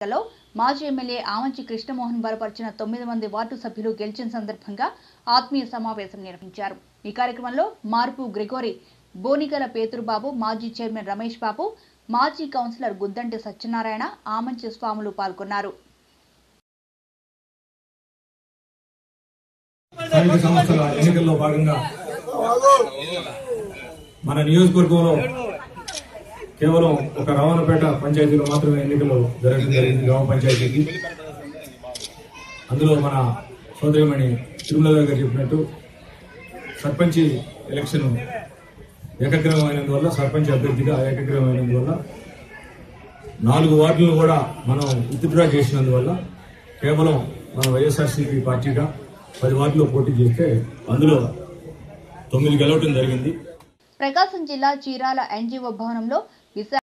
ఎన్నికల్లో మాజీ ఎమ్మెల్యే ఆమంచి కృష్ణమోహన్ బలపరిచిన తొమ్మిది మంది వార్డు సభ్యులు గెలిచిన సందర్భంగా ఆత్మీయ సమావేశం నిర్వహించారు ఈ కార్యక్రమంలో మార్పు గ్రిగోరి బోనిగల పేతురుబాబు మాజీ చైర్మన్ రమేష్ బాబు మాజీ కౌన్సిలర్ గుద్దంటి సత్యనారాయణ ఆమంచి స్వాములు పాల్గొన్నారు స్థానిక సంస్థల ఎన్నికల్లో భాగంగా మన నియోజకవర్గంలో కేవలం ఒక రవాణాపేట పంచాయతీలో మాత్రమే ఎన్నికలు జరగడం జరిగింది గ్రామ పంచాయతీకి అందులో మన సోదరిమణి తిరుమల గారు చెప్పినట్టు సర్పంచి ఎలక్షన్ ఏకగ్రహమైనందువల్ల సర్పంచ్ అభ్యర్థిగా ఏకగ్రహమైనందువల్ల నాలుగు వార్డులను కూడా మనం విత్డ్రా చేసినందువల్ల కేవలం మన వైఎస్ఆర్సీపీ పార్టీగా పది వార్డులో పోటీ చేస్తే అందులో తొమ్మిది గెలవటం జరిగింది ప్రకాశం జిల్లా చీరాల ఎన్జీఓ భవనంలో విశాఖ